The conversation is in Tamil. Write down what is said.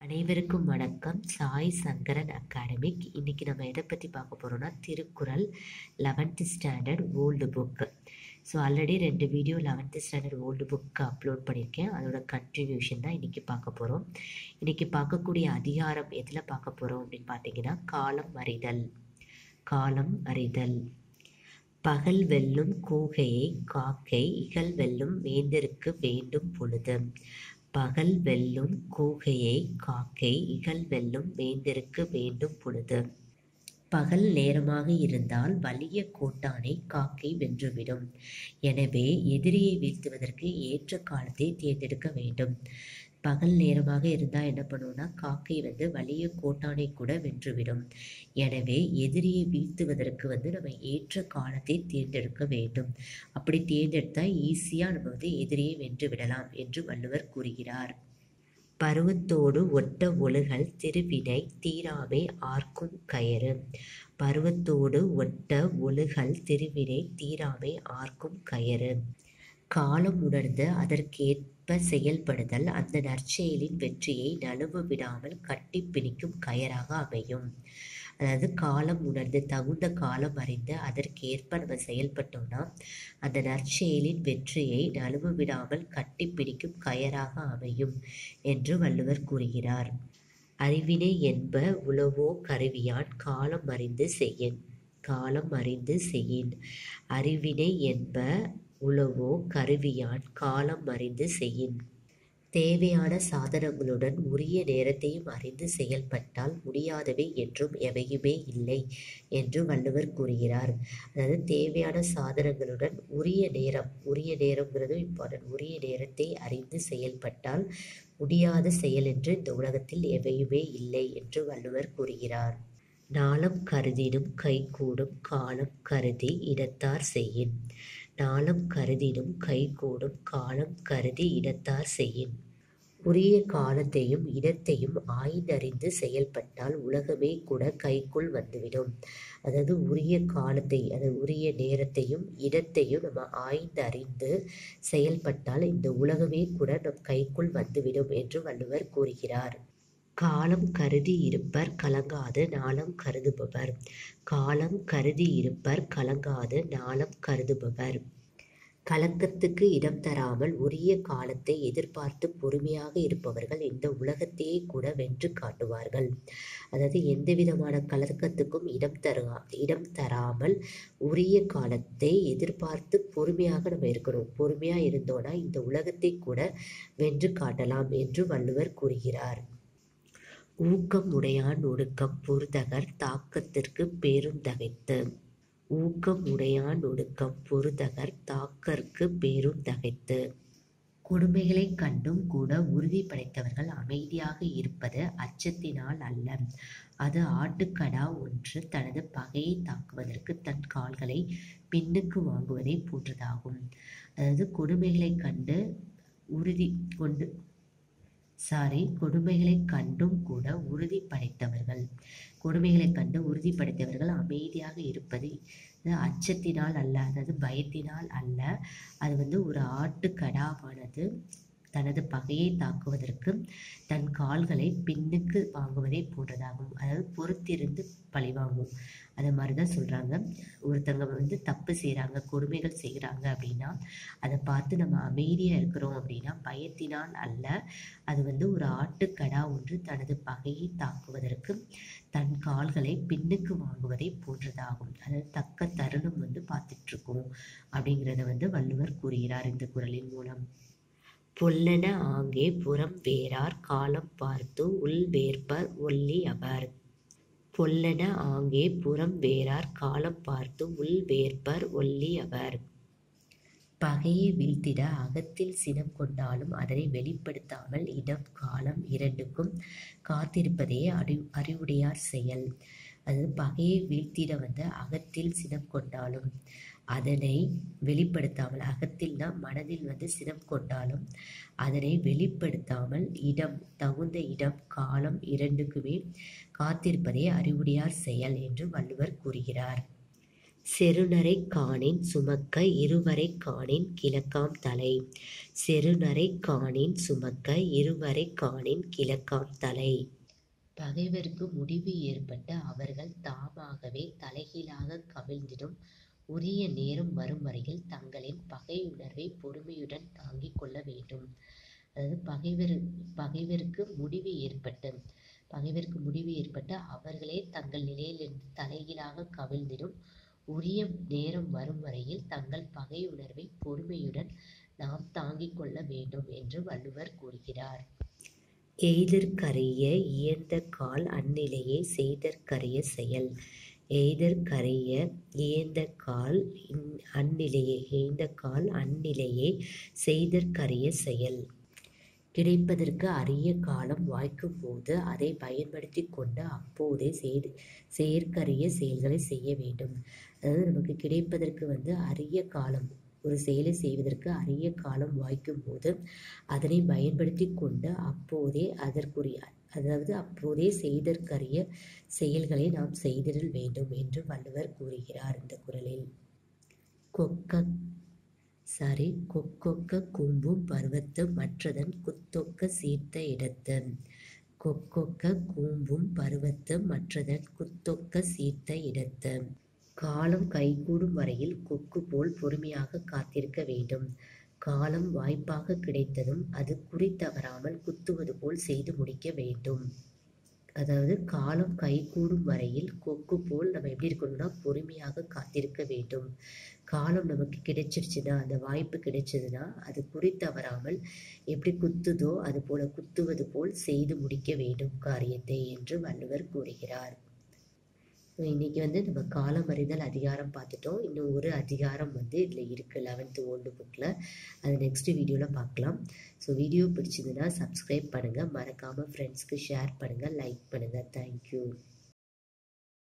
அனைவருக்கும் வணக்கம் சாய் சங்கரன் அகாடமிக் இன்னைக்கு நம்ம எதை பற்றி பார்க்க போகிறோம்னா Thirukkural eleventh standard old book so already ரெண்டு video eleventh standard old book upload பண்ணியிருக்கேன் அதோட கண்டினியூஷன் தான் இன்றைக்கி பார்க்க போகிறோம் இன்றைக்கி பார்க்கக்கூடிய அதிகாரம் எதில் பார்க்க போகிறோம் அப்படின்னு பார்த்தீங்கன்னா காலம் அறிதல் காலம் அறிதல் பகல் வெல்லும் கூகையை காக்கை இகல் வெல்லும் வேந்தருக்கு வேண்டும் பொழுது பகல் வெல்லும் கூகையை காக்கை இகல் வெல்லும் வேந்தருக்கு வேண்டும் பொழுது பகல் நேரமாக இருந்தால் வலிய கோட்டானை காக்கை வென்றுவிடும் எனவே எதிரியை வீழ்த்துவதற்கு ஏற்ற காலத்தை தேர்ந்தெடுக்க வேண்டும் பகல் நேரமாக இருந்தால் என்ன பண்ணுவோம்னா காக்கை வந்து வலிய கோட்டானை கூட வென்றுவிடும் எனவே எதிரியை வீழ்த்துவதற்கு வந்து நம்ம ஏற்ற காலத்தை தேர்ந்தெடுக்க வேண்டும் அப்படி தேர்ந்தெடுத்தால் ஈஸியாக நம்ம வந்து எதிரியை வென்று விடலாம் என்று வள்ளுவர் கூறுகிறார் பருவத்தோடு ஒட்ட ஒழுகல் திருவினை தீராமை ஆர்க்கும் கயறு பருவத்தோடு ஒட்ட ஒழுகல் திருவினை தீராமை ஆர்க்கும் கயறு காலம் உணர்ந்து அதற்கேற்ப செயல்படுதல் அந்த நற்செயலின் வெற்றியை நழுவ விடாமல் கட்டி பிணிக்கும் கயராக அமையும் அதாவது காலம் உணர்ந்து தகுந்த காலம் அறிந்து அதற்கேற்ப நம்ம செயல்பட்டோம்னா அந்த நற்செயலின் வெற்றியை நழுவ விடாமல் கட்டி பிடிக்கும் கயராக அமையும் என்று வள்ளுவர் கூறுகிறார் அறிவினை என்ப உளவோ கருவியான் காலம் அறிந்து செய்யின் காலம் அறிந்து செய்யின் அறிவினை என்ப உளவோ கருவியான் காலம் அறிந்து செய்யின் தேவையான சாதனங்களுடன் உரிய நேரத்தையும் அறிந்து செயல்பட்டால் முடியாதவை என்றும் எவையுமே இல்லை என்று வள்ளுவர் கூறுகிறார் அதாவது தேவையான சாதனங்களுடன் உரிய நேரம் உரிய நேரங்கிறது இம்பார்ட்டன்ட் உரிய நேரத்தை அறிந்து செயல்பட்டால் முடியாத செயல் என்று இந்த உலகத்தில் எவையுமே இல்லை என்று வள்ளுவர் கூறுகிறார் நாளம் கருதினும் கைகூடும் காலம் கருதி இடத்தார் செய்யின் நாளம் கருதினும் கைகூடும் காலம் கருதி இடத்தார் செய்யின் உரிய காலத்தையும் இடத்தையும் ஆய்ந்தறிந்து செயல்பட்டால் உலகமே கூட கைக்குள் வந்துவிடும் அதாவது உரிய காலத்தை அதாவது உரிய நேரத்தையும் இடத்தையும் நம்ம ஆய்ந்தறிந்து செயல்பட்டால் இந்த உலகமே கூட நம் கைக்குள் வந்துவிடும் என்று வள்ளுவர் கூறுகிறார் காலம் கருதி இருப்பர் கலங்காது நாளம் கருதுபவர் காலம் கருதி இருப்பர் கலங்காது நாளம் கருதுபவர் கலக்கத்துக்கு இடம் தராமல் உரிய காலத்தை எதிர்பார்த்து பொறுமையாக இருப்பவர்கள் இந்த உலகத்தையே கூட வென்று காட்டுவார்கள் அதாவது எந்த விதமான கலக்கத்துக்கும் இடம் தரா இடம் தராமல் உரிய காலத்தை எதிர்பார்த்து பொறுமையாக நம்ம இருக்கணும் பொறுமையாக இருந்தோன்னா இந்த உலகத்தை கூட வென்று காட்டலாம் என்று வள்ளுவர் கூறுகிறார் ஊக்கம் உடையான் ஒடுக்கம் பொறுதகர் தாக்கத்திற்கு பெருந்தகைத்து ஊக்கம் உடையான் ஒடுக்கம் பொறுதகர் தாக்கற்கு பெருந்தகைத்து கொடுமைகளை கண்டும் கூட உறுதி படைத்தவர்கள் அமைதியாக இருப்பது அச்சத்தினால் அல்ல அது ஆட்டுக்கடா ஒன்று தனது பகையை தாக்குவதற்கு தன் கால்களை பின்னுக்கு வாங்குவதை போன்றதாகும் அதாவது கொடுமைகளை கண்டு உறுதி கொண்டு சாரி கொடுமைகளை கண்டும் கூட உறுதி படைத்தவர்கள் கொடுமைகளை கண்டு உறுதி படைத்தவர்கள் அமைதியாக இருப்பது அச்சத்தினால் அல்ல அதாவது பயத்தினால் அல்ல அது வந்து ஒரு ஆட்டு கடாவானது தனது பகையை தாக்குவதற்கு தன் கால்களை பின்னுக்கு வாங்குவதை போன்றதாகும் அதாவது பொறுத்திருந்து பழிவாங்கும் அது மாதிரி தான் சொல்கிறாங்க ஒருத்தங்க வந்து தப்பு செய்கிறாங்க கொடுமைகள் செய்கிறாங்க அப்படின்னா அதை பார்த்து நம்ம அமைதியாக இருக்கிறோம் அப்படின்னா பயத்தினால் அல்ல அது வந்து ஒரு ஆட்டுக்கடா ஒன்று தனது பகையை தாக்குவதற்கு தன் கால்களை பின்னுக்கு வாங்குவதை போன்றதாகும் அதாவது தக்க தருணம் வந்து பார்த்துட்ருக்கோம் அப்படிங்கிறத வந்து வள்ளுவர் கூறுகிறார் இந்த குரலின் மூலம் பொல்லென ஆங்கே புறம் வேறார் காலம் பார்த்து உள் வேற்பர் ஒல்லி அவர் பொல்லென ஆங்கே புறம் வேறார் காலம் பார்த்து உள் வேற்பர் ஒல்லி அவர் பகையை வீழ்த்திட அகத்தில் சினம் கொண்டாலும் அதனை வெளிப்படுத்தாமல் இடம் காலம் இரண்டுக்கும் காத்திருப்பதே அறி அறிவுடையார் செயல் அது பகையை வீழ்த்திட வந்து அகத்தில் சினம் கொண்டாலும் அதனை வெளிப்படுத்தாமல் அகத்தில்னா மனதில் வந்து சினம் கொண்டாலும் அதனை வெளிப்படுத்தாமல் இடம் தகுந்த இடம் காலம் இரண்டுக்குமே காத்திருப்பதே அறிவுடையார் செயல் என்று வள்ளுவர் கூறுகிறார் செருநரை காணின் சுமக்க இருவரை காணின் கிழக்காம் தலை செருநரை காணின் சுமக்க இருவரை காணின் கிழக்காம் தலை பகைவருக்கு முடிவு ஏற்பட்ட அவர்கள் தாமாகவே தலைகீழாக கவிழ்ந்திடும் உரிய நேரம் வரும் வரையில் தங்களின் பகை உணர்வை பொறுமையுடன் தாங்கிக் கொள்ள வேண்டும் அதாவது பகைவர் பகைவருக்கு முடிவு ஏற்பட்ட பகைவருக்கு முடிவு ஏற்பட்ட அவர்களே தங்கள் நிலையிலிருந்து தலைகீழாக கவிழ்ந்திடும் உரிய நேரம் வரும் வரையில் தங்கள் பகை உணர்வை பொறுமையுடன் நாம் தாங்கிக் கொள்ள வேண்டும் என்று வள்ளுவர் கூறுகிறார் எய்தற்கரிய இயந்த கால் அந்நிலையே செய்தற்கரிய செயல் எய்தற்கரிய இயந்த கால் அந்நிலையே எய்ந்த கால் அந்நிலையே செய்தற்கரிய செயல் கிடைப்பதற்கு அரிய காலம் வாய்க்கும் போது அதை பயன்படுத்தி கொண்டு அப்போதே செய்து செயற்கரிய செயல்களை செய்ய வேண்டும் அதாவது நமக்கு கிடைப்பதற்கு வந்து அரிய காலம் ஒரு செயலை செய்வதற்கு அரிய காலம் வாய்க்கும் போது அதனை பயன்படுத்தி கொண்டு அப்போதே அதற்குரிய அதாவது அப்போதே செய்தற்கரிய செயல்களை நாம் செய்திடல் வேண்டும் என்று வள்ளுவர் கூறுகிறார் இந்த குரலில் கொக்க சாரி கொக்கொக்க கூம்பும் பருவத்து மற்றதன் குத்தொக்க சீர்த்த இடத்து கொக்கொக்க கூம்பும் பருவத்து மற்றதன் குத்தொக்க சீர்த்த இடத்து காலம் கைகூடும் வரையில் கொக்கு போல் பொறுமையாக காத்திருக்க வேண்டும் காலம் வாய்ப்பாக கிடைத்ததும் அது குறி தவறாமல் குத்துவது போல் செய்து முடிக்க வேண்டும் அதாவது காலம் கைகூடும் வரையில் கொக்கு போல் நம்ம எப்படி இருக்கணும்னா பொறுமையாக காத்திருக்க வேண்டும் காலம் நமக்கு கிடைச்சிருச்சுன்னா அந்த வாய்ப்பு கிடைச்சதுன்னா அது குறி தவறாமல் எப்படி குத்துதோ அது போல குத்துவது போல் செய்து முடிக்க வேண்டும் காரியத்தை என்று வள்ளுவர் கூறுகிறார் இன்னைக்கு வந்து நம்ம காலமறிதல் அதிகாரம் பார்த்துட்டோம் இன்னும் ஒரு அதிகாரம் வந்து இதில் இருக்குது லெவன்த்து ஓல்டு புக்கில் அது நெக்ஸ்ட் வீடியோவில் பார்க்கலாம் ஸோ வீடியோ பிடிச்சதுன்னா சப்ஸ்கிரைப் பண்ணுங்கள் மறக்காமல் ஃப்ரெண்ட்ஸ்க்கு ஷேர் பண்ணுங்கள் லைக் பண்ணுங்கள் தேங்க்யூ